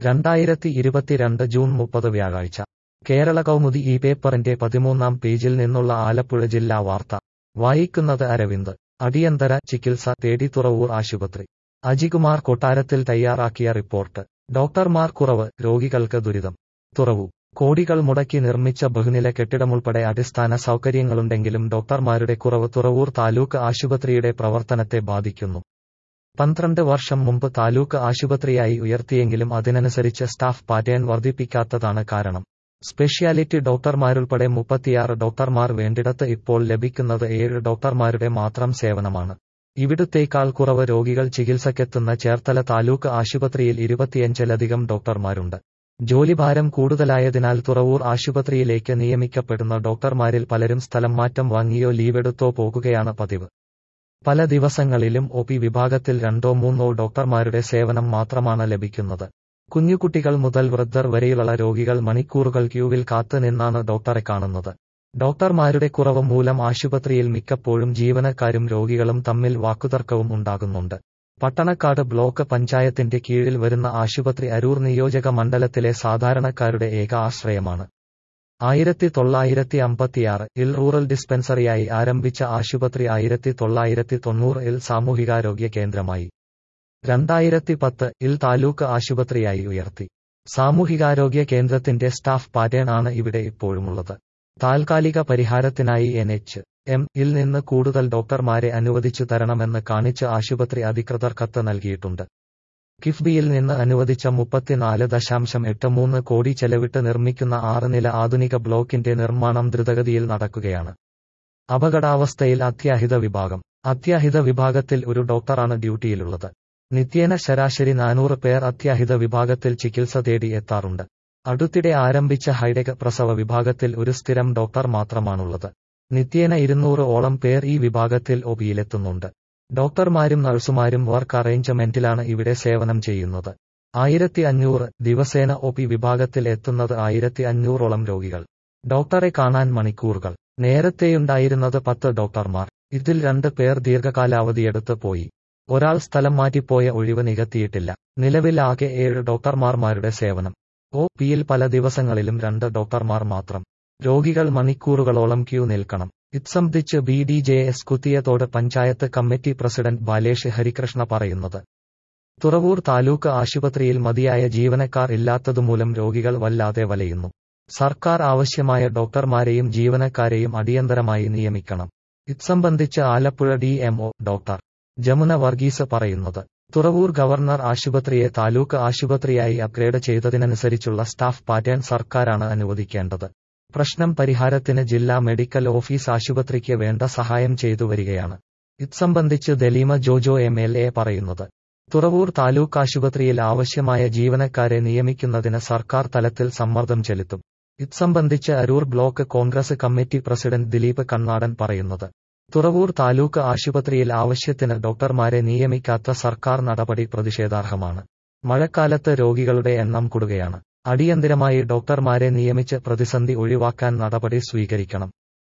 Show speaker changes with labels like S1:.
S1: രണ്ടായിരത്തി ഇരുപത്തിരണ്ട് ജൂൺ മുപ്പത് വ്യാഴാഴ്ച കേരള കൗമുദി ഈ പേപ്പറിന്റെ പതിമൂന്നാം പേജിൽ നിന്നുള്ള ആലപ്പുഴ ജില്ലാ വാർത്ത വായിക്കുന്നത് അരവിന്ദ് അടിയന്തര ചികിത്സ തേടി തുറവൂർ ആശുപത്രി അജികുമാർ കൊട്ടാരത്തിൽ തയ്യാറാക്കിയ റിപ്പോർട്ട് ഡോക്ടർമാർ കുറവ് രോഗികൾക്ക് ദുരിതം തുറവു കോടികൾ മുടക്കി നിർമ്മിച്ച ബഹുനില കെട്ടിടമുൾപ്പെടെ അടിസ്ഥാന സൗകര്യങ്ങളുണ്ടെങ്കിലും ഡോക്ടർമാരുടെ കുറവ് തുറവൂർ താലൂക്ക് ആശുപത്രിയുടെ പ്രവർത്തനത്തെ ബാധിക്കുന്നു പന്ത്രണ്ട് വർഷം മുമ്പ് താലൂക്ക് ആശുപത്രിയായി ഉയർത്തിയെങ്കിലും അതിനനുസരിച്ച് സ്റ്റാഫ് പാറ്റേൺ വർദ്ധിപ്പിക്കാത്തതാണ് കാരണം സ്പെഷ്യാലിറ്റി ഡോക്ടർമാരുൾപ്പെടെ മുപ്പത്തിയാറ് ഡോക്ടർമാർ വേണ്ടിടത്ത് ഇപ്പോൾ ലഭിക്കുന്നത് ഏഴ് ഡോക്ടർമാരുടെ മാത്രം സേവനമാണ് ഇവിടുത്തേക്കാൾ കുറവ് രോഗികൾ ചികിത്സക്കെത്തുന്ന ചേർത്തല താലൂക്ക് ആശുപത്രിയിൽ ഇരുപത്തിയഞ്ചിലധികം ഡോക്ടർമാരുണ്ട് ജോലിഭാരം കൂടുതലായതിനാൽ തുറവൂർ ആശുപത്രിയിലേക്ക് നിയമിക്കപ്പെടുന്ന ഡോക്ടർമാരിൽ പലരും സ്ഥലം മാറ്റം വാങ്ങിയോ ലീവെടുത്തോ പോകുകയാണ് പതിവ് പല ദിവസങ്ങളിലും ഒ പി വിഭാഗത്തിൽ രണ്ടോ മൂന്നോ ഡോക്ടർമാരുടെ സേവനം മാത്രമാണ് ലഭിക്കുന്നത് കുഞ്ഞുകുട്ടികൾ മുതൽ വൃദ്ധർ വരെയുള്ള രോഗികൾ മണിക്കൂറുകൾ ക്യൂവിൽ കാത്തു നിന്നാണ് ഡോക്ടറെ കാണുന്നത് ഡോക്ടർമാരുടെ കുറവ് മൂലം ആശുപത്രിയിൽ മിക്കപ്പോഴും ജീവനക്കാരും രോഗികളും തമ്മിൽ വാക്കുതർക്കവും ഉണ്ടാകുന്നുണ്ട് പട്ടണക്കാട് ബ്ലോക്ക് പഞ്ചായത്തിന്റെ കീഴിൽ വരുന്ന ആശുപത്രി അരൂർ നിയോജക മണ്ഡലത്തിലെ സാധാരണക്കാരുടെ ഏക ആശ്രയമാണ് ആയിരത്തി തൊള്ളായിരത്തി അമ്പത്തിയാറ് ഇൽ റൂറൽ ഡിസ്പെൻസറിയായി ആരംഭിച്ച ആശുപത്രി ആയിരത്തി തൊള്ളായിരത്തി തൊണ്ണൂറ് ഇൽ സാമൂഹികാരോഗ്യ കേന്ദ്രമായി രണ്ടായിരത്തി പത്ത് ഇൽ താലൂക്ക് ആശുപത്രിയായി ഉയർത്തി സാമൂഹികാരോഗ്യ കേന്ദ്രത്തിന്റെ സ്റ്റാഫ് പാറ്റേൺ ആണ് ഇവിടെ ഇപ്പോഴുമുള്ളത് താൽക്കാലിക പരിഹാരത്തിനായി എൻ എച്ച് എം ഇൽ നിന്ന് കൂടുതൽ ഡോക്ടർമാരെ അനുവദിച്ചു തരണമെന്ന് കാണിച്ച് ആശുപത്രി അധികൃതർ കത്ത് നൽകിയിട്ടുണ്ട് കിഫ്ബിയിൽ നിന്ന് അനുവദിച്ച മുപ്പത്തിനാല് ദശാംശം എട്ട് മൂന്ന് കോടി ചെലവിട്ട് നിർമ്മിക്കുന്ന ആറ് നില ആധുനിക ബ്ലോക്കിന്റെ നിർമ്മാണം ദ്രുതഗതിയിൽ നടക്കുകയാണ് അപകടാവസ്ഥയിൽ അത്യാഹിത വിഭാഗം അത്യാഹിത വിഭാഗത്തിൽ ഒരു ഡോക്ടറാണ് ഡ്യൂട്ടിയിലുള്ളത് നിത്യേന ശരാശരി നാനൂറ് പേർ അത്യാഹിത വിഭാഗത്തിൽ ചികിത്സ തേടി എത്താറുണ്ട് അടുത്തിടെ ആരംഭിച്ച ഹൈടെക് പ്രസവ വിഭാഗത്തിൽ ഒരു സ്ഥിരം ഡോക്ടർ മാത്രമാണുള്ളത് നിത്യേന ഇരുന്നൂറ് ഓളം പേർ ഈ വിഭാഗത്തിൽ ഒപിയിലെത്തുന്നുണ്ട് ഡോക്ടർമാരും നഴ്സുമാരും വർക്ക് അറേഞ്ച്മെന്റിലാണ് ഇവിടെ സേവനം ചെയ്യുന്നത് ആയിരത്തി അഞ്ഞൂറ് ദിവസേന ഒ പി വിഭാഗത്തിൽ എത്തുന്നത് ആയിരത്തി അഞ്ഞൂറോളം രോഗികൾ ഡോക്ടറെ കാണാൻ മണിക്കൂറുകൾ നേരത്തെയുണ്ടായിരുന്നത് പത്ത് ഡോക്ടർമാർ ഇതിൽ രണ്ട് പേർ ദീർഘകാലാവധിയെടുത്ത് പോയി ഒരാൾ സ്ഥലം മാറ്റിപ്പോയ ഒഴിവ് നികത്തിയിട്ടില്ല നിലവിൽ ആകെ ഏഴ് ഡോക്ടർമാർമാരുടെ സേവനം ഒ പിയിൽ പല ദിവസങ്ങളിലും രണ്ട് ഡോക്ടർമാർ മാത്രം രോഗികൾ മണിക്കൂറുകളോളം ക്യൂ നിൽക്കണം ഇത്സംബന്ധിച്ച് B D J S Kuthiyathode panchayat committee president Balesh Harikrishna പറയുന്നത് തുറവൂർ താലൂക്ക് ആശുപത്രിയിൽ മതിയായ ജീവനക്കാർ ഇല്ലാത്തതുമൂലം രോഗികൾ വല്ലാതെ വലയുന്നു സർക്കാർ ആവശ്യമായ ഡോക്ടർമാരെയും ജീവനക്കാരെയും അടിയന്തരമായി നിയമിക്കണം ഇത്സംബന്ധിച്ച് Alappuzha D MO doctor Jamuna Varghese പറയുന്നത് തുറവൂർ ഗവർണർ ആശുപത്രിയെ താലൂക്ക് ആശുപത്രിയായി അപ്ഗ്രേഡ് ചെയ്തതിനനുസരിച്ചുള്ള സ്റ്റാഫ് പാറ്റേൺ സർക്കാരാണ് അനുവദിക്കേണ്ടത് പ്രശ്നം പരിഹാരത്തിന് ജില്ലാ മെഡിക്കൽ ഓഫീസ് ആശുപത്രിക്ക് വേണ്ട സഹായം ചെയ്തു വരികയാണ് ഇത്സംബന്ധിച്ച് Daleema Jojo M L A പറയുന്നത് തുറവൂർ താലൂക്ക് ആശുപത്രിയിൽ ആവശ്യമായ ജീവനക്കാരെ നിയമിക്കുന്നതിന് സർക്കാർ തലത്തിൽ സമ്മർദ്ദം ചെലുത്തും ഇത്സംബന്ധിച്ച് Aroor block Congress committee president Dileep Kannadan പറയുന്നത് തുറവൂർ താലൂക്ക് ആശുപത്രിയിൽ ആവശ്യത്തിന് ഡോക്ടർമാരെ നിയമിക്കാത്ത സർക്കാർ നടപടി പ്രതിഷേധാർഹമാണ് മഴക്കാലത്ത് രോഗികളുടെ എണ്ണം കൂടുകയാണ് അടിയന്തിരമായി ഡോക്ടർമാരെ നിയമിച്ച് പ്രതിസന്ധി ഒഴിവാക്കാൻ നടപടി സ്വീകരിക്കണം